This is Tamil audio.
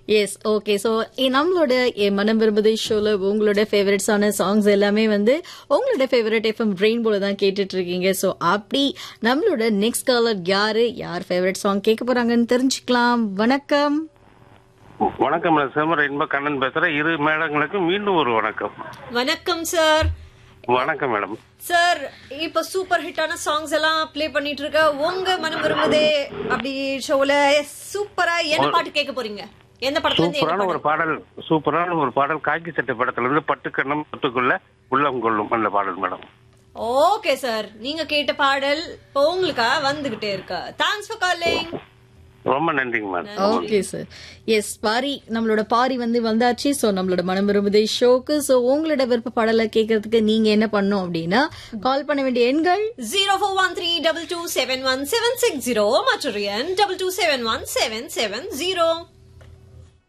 எஸ் ஓகே ஸோ நம்மளோட என் மனம் விரும்புதை ஷோல உங்களோட ஃபேவரட்ஸான சாங்ஸ் எல்லாமே வந்து உங்களோட ஃபேவரட் எஃப்எம் ரெயின்போல தான் கேட்டுட்டு இருக்கீங்க ஸோ அப்படி நம்மளோட நெக்ஸ்ட் காலர் யாரு யார் ஃபேவரட் சாங் கேட்க போறாங்கன்னு தெரிஞ்சுக்கலாம் வணக்கம் வணக்கம் நான் சிதம்பரம் இன்ப கண்ணன் பேசுறேன் இரு மேடங்களுக்கு மீண்டும் ஒரு வணக்கம் வணக்கம் சார் வணக்கம் மேடம் சார் இப்ப சூப்பர் ஹிட்டான சாங்ஸ் எல்லாம் ப்ளே பண்ணிட்டு இருக்க உங்க மனம் விரும்புதே அப்படி ஷோல சூப்பரா என்ன பாட்டு கேட்க போறீங்க எந்த படத்துல இருந்து என்ன சூப்பரான ஒரு பாடல் சூப்பரான ஒரு பாடல் காக்கி சட்டை படத்துல இருந்து பட்டுக்கண்ணம் பட்டுக்குள்ள உள்ளம் கொள்ளும் அந்த பாடல் மேடம் ஓகே சார் நீங்க கேட்ட பாடல் இப்போ உங்களுக்கா வந்துகிட்டே இருக்கா தேங்க்ஸ் ஃபார் காலிங் ரொம்ப நன்றிங்க madam okay sir yes Pari நம்மளோட பாரி வந்து வந்தாச்சு ஸோ நம்மளோட மனம் விரும்புதை ஷோக்கு ஸோ உங்களோட விருப்ப பாடலை கேட்கறதுக்கு நீங்க என்ன பண்ணணும் அப்படின்னா கால் பண்ண வேண்டிய எண்கள் zero four one three double two seven one seven six zero மற்றும் double two seven one seven seven zero